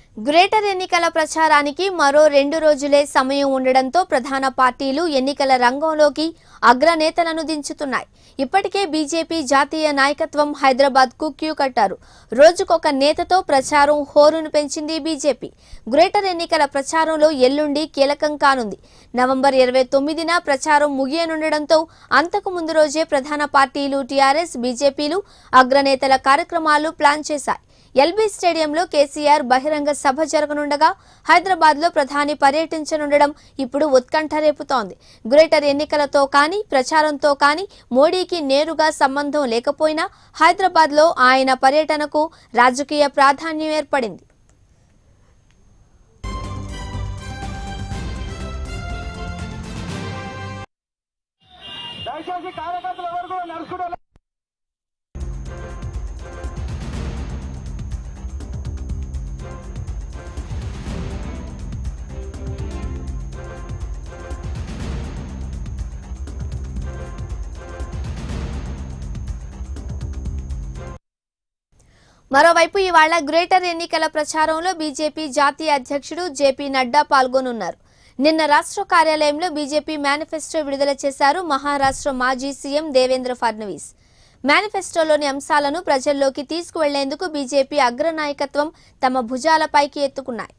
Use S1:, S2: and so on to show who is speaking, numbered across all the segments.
S1: greater ఎన్నికల ప్రచారానికి మరో రెండు రోజులే సమయం ఉండడంతో ప్రధాన పార్టీలు ఎన్నికల రంగంలోకి అగ్రనేతలను దించుతున్నాయి ఇప్పటికే బీజేపీ జాతీయ నాయకత్వం హైదరాబాద్ కు క్యూ కట్టారు రోజుకొక నేతతో ప్రచారం హోరును పెంచింది బీజేపీ గ్రేటర్ ఎన్నికల ప్రచారంలో ఎల్లుండి కీలకం కానుంది నవంబర్ ఇరవై తొమ్మిదిన ప్రచారం ముగియనుండడంతో అంతకు ముందు రోజే ప్రధాన పార్టీలు టీఆర్ఎస్ బీజేపీలు అగ్రనేతల కార్యక్రమాలు ప్లాన్ చేశాయి ఎల్బీ స్టేడియంలో కేసీఆర్ బహిరంగ సభ జరగనుండగా హైదరాబాద్ లో ప్రధాని పర్యటించనుండడం ఇప్పుడు ఉత్కంఠ రేపుతోంది గ్రేటర్ ఎన్నికలతో కానీ ప్రచారంతో కానీ మోడీకి నేరుగా సంబంధం లేకపోయినా హైదరాబాద్ లో ఆయన పర్యటనకు రాజకీయ ప్రాధాన్యం ఏర్పడింది
S2: దయచేసి కార్యకర్తలు ఎవరు కూడా నడుచుకుంటే
S1: మరోవైపు ఇవాళ గ్రేటర్ ఎన్నికల ప్రచారంలో బీజేపీ జాతీయ అధ్యక్షుడు జేపీ నడ్డా పాల్గొనున్నారు నిన్న రాష్ట్ర కార్యాలయంలో బీజేపీ మేనిఫెస్టో విడుదల చేశారు మహారాష్ట్ర మాజీ సీఎం దేవేంద్ర ఫడ్నవీస్ మేనిఫెస్టోలోని అంశాలను ప్రజల్లోకి తీసుకువెళ్లేందుకు బీజేపీ అగ్రనాయకత్వం తమ భుజాలపైకి ఎత్తుకున్నాయి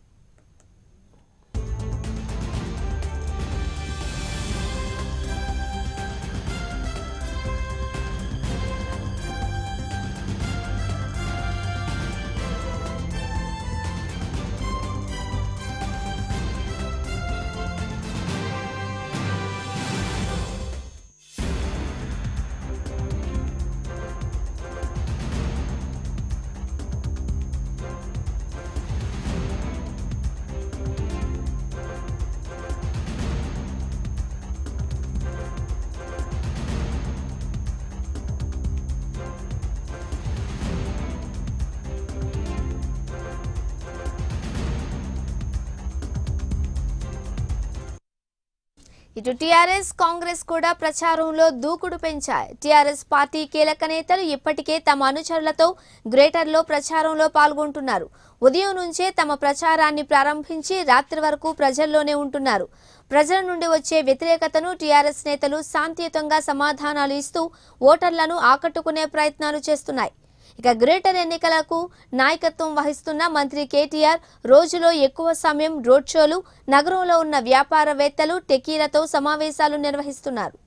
S1: ఇటు టీఆర్ఎస్ కాంగ్రెస్ కూడా ప్రచారంలో దూకుడు పెంచాయి టీఆర్ఎస్ పార్టీ కీలక నేతలు ఇప్పటికే తమ అనుచరులతో గ్రేటర్లో ప్రచారంలో పాల్గొంటున్నారు ఉదయం నుంచే తమ ప్రచారాన్ని ప్రారంభించి రాత్రి వరకు ప్రజల్లోనే ఉంటున్నారు ప్రజల నుండి వచ్చే వ్యతిరేకతను టీఆర్ఎస్ నేతలు శాంతియుతంగా సమాధానాలు ఇస్తూ ఓటర్లను ఆకట్టుకునే ప్రయత్నాలు చేస్తున్నాయి ఇక గ్రేటర్ ఎన్నికలకు నాయకత్వం వహిస్తున్న మంత్రి కేటీఆర్ రోజులో ఎక్కువ సమయం రోడ్ షోలు నగరంలో ఉన్న వ్యాపారవేత్తలు టెకీలతో సమావేశాలు నిర్వహిస్తున్నారు